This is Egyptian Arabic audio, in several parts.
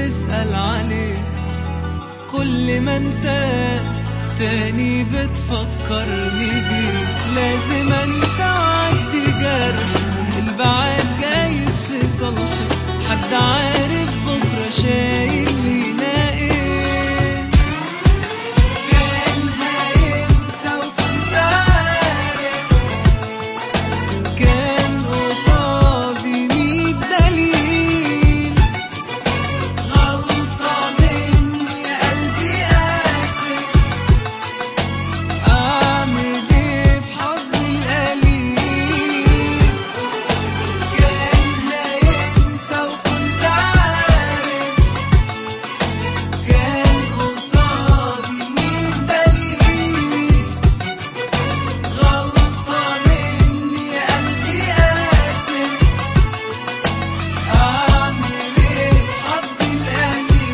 تسأل عليه كل ما انساه تاني بتفكرني بيه لازم انسى وعدي جرح البعاد جايز في صلحي حد عارف بكرة شايل لينا ايه كان هينسى وكنت عارف كان قصادي ميت دليل غلطة مني يا قلبي آسف أعمل إيه في حظي القليل كان هينسى وكنت عارف كان قصادي ميت دليل غلطة مني يا قلبي آسف أعمل إيه في حظي القليل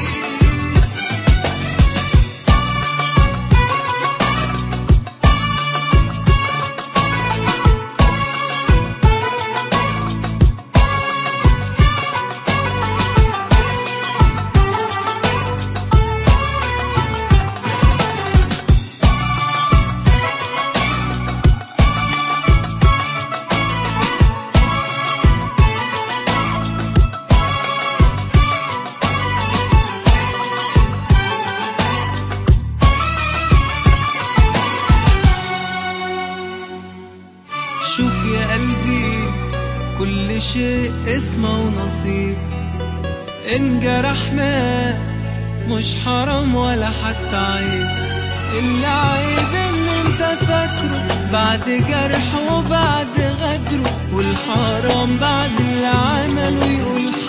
شوف يا قلبي كل شيء اسمه ونصيب إن جرحنا مش حرام ولا حتى عيب اللي عيب ان انت فاكره بعد جرح وبعد غدره والحرام بعد اللي عمله يقول